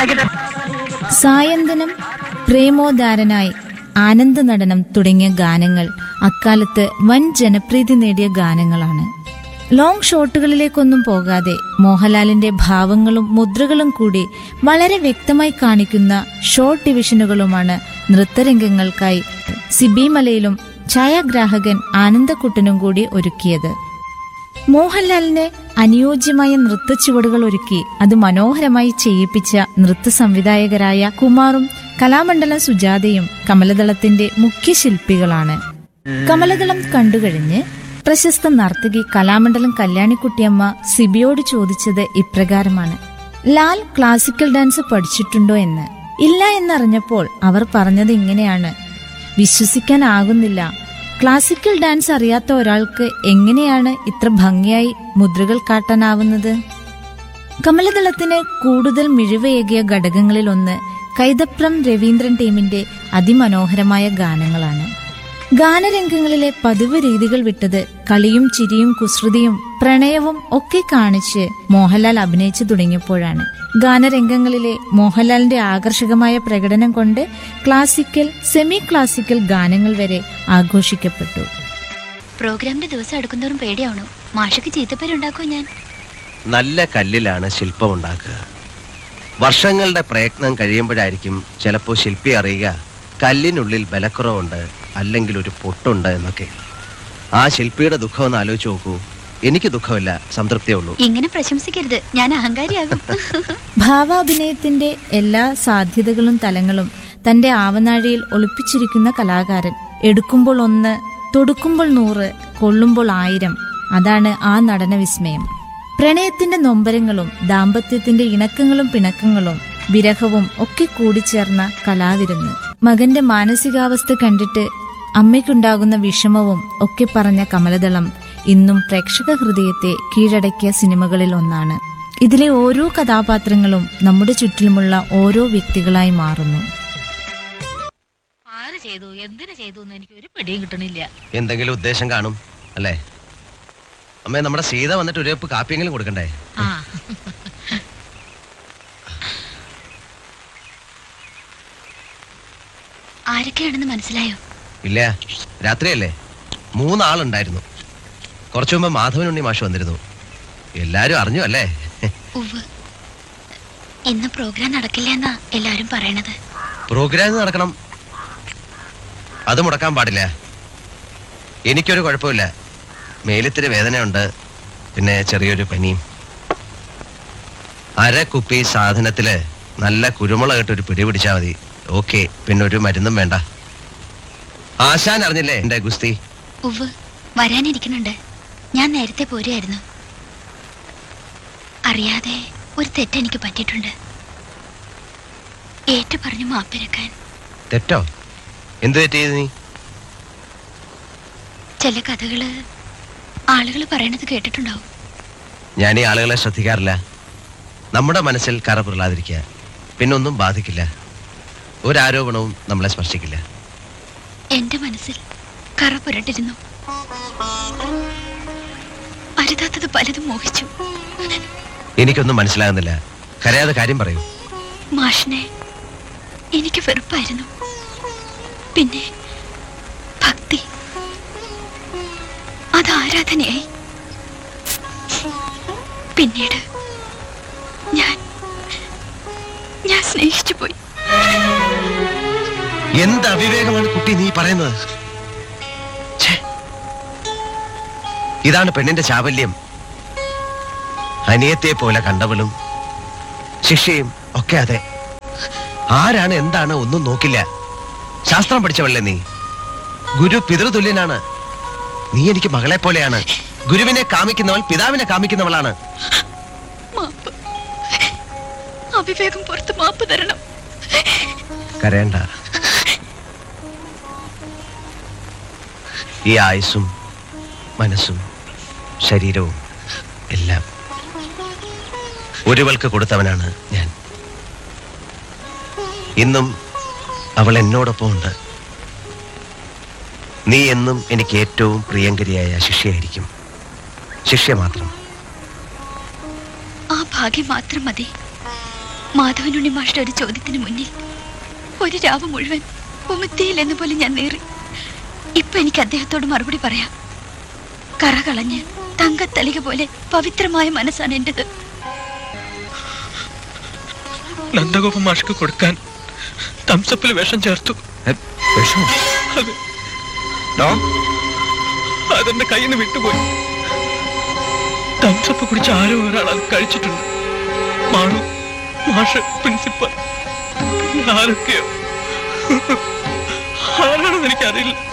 ഉണ്ടാക്കിയിട്ട് സായന്തനം പ്രേമോദാരനായി ആനന്ദ നടനം തുടങ്ങിയ ഗാനങ്ങൾ അക്കാലത്ത് വൻ ജനപ്രീതി നേടിയ ഗാനങ്ങളാണ് ലോങ് ഷോട്ടുകളിലേക്കൊന്നും പോകാതെ മോഹൻലാലിന്റെ ഭാവങ്ങളും മുദ്രകളും കൂടി വളരെ വ്യക്തമായി കാണിക്കുന്ന ഷോർട്ട് ഡിവിഷനുകളുമാണ് നൃത്തരംഗങ്ങൾക്കായി സിബി മലയിലും ഛായാഗ്രാഹകൻ ആനന്ദക്കുട്ടനും കൂടി ഒരുക്കിയത് മോഹൻലാലിന് അനുയോജ്യമായ നൃത്ത ചുവടുകൾ ഒരുക്കി അത് മനോഹരമായി ചെയ്യിപ്പിച്ച നൃത്ത സംവിധായകരായ കുമാറും കലാമണ്ഡലം സുജാതയും കമലദളത്തിന്റെ മുഖ്യ ശില്പികളാണ് കമലദളം കണ്ടുകഴിഞ്ഞ് പ്രശസ്ത നർത്തകി കലാമണ്ഡലം കല്യാണിക്കുട്ടിയമ്മ സിബിയോട് ചോദിച്ചത് ഇപ്രകാരമാണ് ലാൽ ക്ലാസിക്കൽ ഡാൻസ് പഠിച്ചിട്ടുണ്ടോ എന്ന് ഇല്ല എന്നറിഞ്ഞപ്പോൾ അവർ പറഞ്ഞത് ഇങ്ങനെയാണ് വിശ്വസിക്കാനാകുന്നില്ല ക്ലാസിക്കൽ ഡാൻസ് അറിയാത്ത ഒരാൾക്ക് എങ്ങനെയാണ് ഇത്ര ഭംഗിയായി മുദ്രകൾ കാട്ടാനാവുന്നത് കമലദളത്തിന് കൂടുതൽ മിഴിവേകിയ ഘടകങ്ങളിലൊന്ന് കൈതപ്രം രവീന്ദ്രൻ ടീമിന്റെ അതിമനോഹരമായ ഗാനങ്ങളാണ് ഗാനരംഗങ്ങളിലെ പതിവ് രീതികൾ വിട്ടത് കളിയും ചിരിയും കുസൃതിയും പ്രണയവും ഒക്കെ കാണിച്ച് മോഹൻലാൽ അഭിനയിച്ചു തുടങ്ങിയപ്പോഴാണ് ഗാനരംഗങ്ങളിലെ മോഹൻലാലിന്റെ ആകർഷകമായ പ്രകടനം കൊണ്ട് ക്ലാസിക്കൽ സെമി ക്ലാസിക്കൽ ഗാനങ്ങൾ വരെ ആഘോഷിക്കപ്പെട്ടു പ്രോഗ്രാമിന്റെ ദിവസം അടുക്കുന്നവരും പേടിയാവണു മാഷക്ക് ചീത്തപ്പേരുണ്ടാക്കോ ഞാൻ നല്ല കല്ലിലാണ് ശില്പമുണ്ടാക്കുക വർഷങ്ങളുടെ പ്രയത്നം കഴിയുമ്പോഴായിരിക്കും ചിലപ്പോൾ ശില്പി അറിയുക കല്ലിനുള്ളിൽ ബലക്കുറവുണ്ട് അല്ലെങ്കിൽ ഒരു പൊട്ടുണ്ട് എന്നൊക്കെ ആ ശില്പിയുടെ ദുഃഖം ഒന്ന് ആലോചിച്ച് നോക്കൂ എനിക്ക് ദുഃഖമില്ല സംതൃപ്തിയേ ഉള്ളൂ ഇങ്ങനെ പ്രശംസിക്കരുത് ഞാൻ അഹങ്കാരിയാകും ഭാവാഭിനയത്തിന്റെ എല്ലാ സാധ്യതകളും തലങ്ങളും തന്റെ ആവനാഴിയിൽ ഒളിപ്പിച്ചിരിക്കുന്ന കലാകാരൻ എടുക്കുമ്പോൾ ഒന്ന് തൊടുക്കുമ്പോൾ നൂറ് കൊള്ളുമ്പോൾ ആയിരം അതാണ് ആ നടന വിസ്മയം പ്രണയത്തിന്റെ നൊമ്പരങ്ങളും ദാമ്പത്യത്തിന്റെ ഇണക്കങ്ങളും പിണക്കങ്ങളും വിരഹവും ഒക്കെ കൂടിച്ചേർന്ന കലാവിരുന്ന് മകന്റെ മാനസികാവസ്ഥ കണ്ടിട്ട് അമ്മയ്ക്കുണ്ടാകുന്ന വിഷമവും ഒക്കെ പറഞ്ഞ കമലദളം ഇന്നും പ്രേക്ഷക ഹൃദയത്തെ കീഴടക്കിയ സിനിമകളിൽ ഒന്നാണ് ഇതിലെ ഓരോ കഥാപാത്രങ്ങളും നമ്മുടെ ചുറ്റിലുമുള്ള ഓരോ വ്യക്തികളായി മാറുന്നു ആര് ചെയ്തു എന്തിനു ചെയ്തു എന്ന് എനിക്ക് ഒരു പിടിയും കിട്ടണില്ല എന്തെങ്കിലും ഉദ്ദേശം കാണും അല്ലേ അമ്മേ നമ്മുടെ സീത വന്നിട്ട് ഒരു കപ്പ് കാപ്പിയെങ്കിലും കൊടുക്കണ്ടേ ആ ആരൊക്കെയാണെന്ന് മനസ്സിലായോ ഇല്ല രാത്രിയല്ലേ മൂന്നാളുണ്ടായിരുന്നു കുറച്ചു മുമ്പ് മാധവനുണ്ണി മാഷ് വന്നിരുന്നു എല്ലാരും അറിഞ്ഞു അല്ലേ ഉവ് ഇന്ന് പ്രോഗ്രാം നടക്കില്ല എന്നാ എല്ലാരും പറയണത് പ്രോഗ്രാം നടക്കണം അത് മുടക്കാൻ പാടില്ല എനിക്കൊരു കുഴപ്പമില്ല മേലിത്തിരി വേദനയുണ്ട് പിന്നെ ചെറിയൊരു പനിയും അര കുപ്പി സാധനത്തില് നല്ല കുരുമുളകിട്ട് ഒരു പിടി പിടിച്ചാൽ മതി ഓക്കെ പിന്നെ ഒരു മരുന്നും വേണ്ട ആശാൻ അറിഞ്ഞില്ലേ എന്റെ ഗുസ്തി ഉവ് വരാനിരിക്കുന്നുണ്ട് ഞാൻ നേരത്തെ പോരുമായിരുന്നു അറിയാതെ ഒരു തെറ്റ് എനിക്ക് പറ്റിയിട്ടുണ്ട് ഏറ്റു പറഞ്ഞു മാപ്പിരക്കാൻ തെറ്റോ എന്ത് തെറ്റിയത് നീ ചില കഥകള് ആളുകൾ പറയണത് കേട്ടിട്ടുണ്ടാവും ഞാൻ ഈ ആളുകളെ ശ്രദ്ധിക്കാറില്ല നമ്മുടെ മനസ്സിൽ കറ പുരളാതിരിക്കുക പിന്നൊന്നും ബാധിക്കില്ല ഒരാരോപണവും നമ്മളെ സ്പർശിക്കില്ല എന്റെ മനസ്സിൽ കറ പുരണ്ടിരുന്നു അരുതാത്തത് പലതും മോഹിച്ചു എനിക്കൊന്നും മനസ്സിലാകുന്നില്ല കരയാതെ കാര്യം പറയൂ മാഷിനെ എനിക്ക് വെറുപ്പായിരുന്നു പിന്നെ ഭക്തി അത് ആരാധനയായി പിന്നീട് ഞാൻ ഞാൻ സ്നേഹിച്ചു പോയി എന്ത് അവിവേകമാണ് കുട്ടി നീ പറയുന്നത് ഛേ. ഇതാണ് പെണ്ണിന്റെ ചാബല്യം അനിയത്തെ പോലെ കണ്ടവളും ശിക്ഷയും ഒക്കെ അതെ ആരാണ് എന്താണ് ഒന്നും നോക്കില്ല ശാസ്ത്രം പഠിച്ചവളല്ലേ നീ ഗുരു പിതൃതുല്യനാണ് നീ എനിക്ക് മകളെ പോലെയാണ് ഗുരുവിനെ കാമിക്കുന്നവൾ പിതാവിനെ കാമിക്കുന്നവളാണ് മാപ്പ് അവിവേകം പുറത്ത് മാപ്പ് തരണം കരയണ്ട ഈ ആയുസ്സും മനസ്സും ശരീരവും എല്ലാം ഒരുവൾക്ക് കൊടുത്തവനാണ് ഞാൻ ഇന്നും അവൾ എന്നോടൊപ്പം ഉണ്ട് നീ എന്നും എനിക്ക് ഏറ്റവും പ്രിയങ്കരിയായ ശിഷ്യയായിരിക്കും ശിഷ്യ മാത്രം ആ ഭാഗ്യം മാത്രം മതി മാധവനുണ്ണി മാഷ്ട ഒരു ചോദ്യത്തിന് മുന്നിൽ ഒരു രാവ് മുഴുവൻ ഉമിത്തിയില്ലെന്ന പോലെ ഞാൻ നേറി ഇപ്പൊ എനിക്ക് അദ്ദേഹത്തോട് മറുപടി പറയാം കറ കളഞ്ഞ് തങ്കത്തലിക പോലെ പവിത്രമായ മനസ്സാണ് എന്റേത് നന്ദഗോപ മാഷ്ക്ക് കൊടുക്കാൻ തംസപ്പിൽ വിഷം ചേർത്തു വിഷമോ അത് ഡോ അതെന്റെ കയ്യിൽ നിന്ന് വിട്ടുപോയി തംസപ്പ് കുടിച്ച ആരോ ഒരാൾ അത് കഴിച്ചിട്ടുണ്ട് മാണു മാഷ് പ്രിൻസിപ്പൽ പിന്നെ ആരൊക്കെയോ ആരാണെന്ന് എനിക്കറിയില്ല